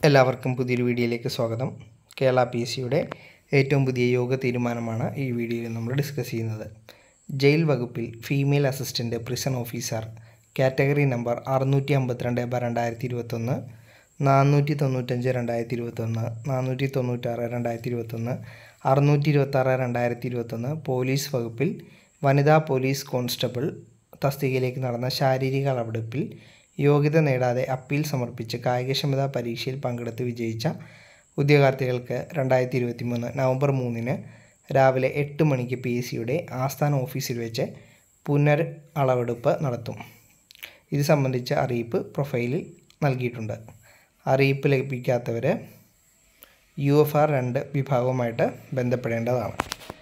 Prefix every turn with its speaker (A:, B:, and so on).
A: എല്ലാവർക്കും പുതിയൊരു വീഡിയോയിലേക്ക് സ്വാഗതം കേരള പി എസ് സിയുടെ ഏറ്റവും പുതിയ യോഗ തീരുമാനമാണ് ഈ വീഡിയോയിൽ നമ്മൾ ഡിസ്കസ് ചെയ്യുന്നത് ജയിൽ വകുപ്പിൽ female assistant prison officer category number അറുന്നൂറ്റി അമ്പത്തിരണ്ട് ബ രണ്ടായിരത്തി ഇരുപത്തൊന്ന് നാനൂറ്റി തൊണ്ണൂറ്റഞ്ച് രണ്ടായിരത്തി ഇരുപത്തൊന്ന് നാനൂറ്റി തൊണ്ണൂറ്റാറ് രണ്ടായിരത്തി ഇരുപത്തൊന്ന് അറുന്നൂറ്റി ഇരുപത്താറ് രണ്ടായിരത്തി ഇരുപത്തൊന്ന് പോലീസ് വകുപ്പിൽ വനിതാ പോലീസ് കോൺസ്റ്റബിൾ തസ്തികയിലേക്ക് നടന്ന ശാരീരിക അളവെടുപ്പിൽ യോഗ്യത നേടാതെ അപ്പീൽ സമർപ്പിച്ച് കായികക്ഷമതാ പരീക്ഷയിൽ പങ്കെടുത്ത് വിജയിച്ച ഉദ്യോഗാർത്ഥികൾക്ക് രണ്ടായിരത്തി ഇരുപത്തി മൂന്ന് നവംബർ മൂന്നിന് രാവിലെ എട്ട് മണിക്ക് പി എസ് സിയുടെ ആസ്ഥാന ഓഫീസിൽ വെച്ച് പുനർ അളവെടുപ്പ് നടത്തും ഇത് സംബന്ധിച്ച അറിയിപ്പ് പ്രൊഫൈലിൽ നൽകിയിട്ടുണ്ട് അറിയിപ്പ് ലഭിക്കാത്തവർ യു എഫ് ആർ രണ്ട് വിഭാഗവുമായിട്ട് ബന്ധപ്പെടേണ്ടതാണ്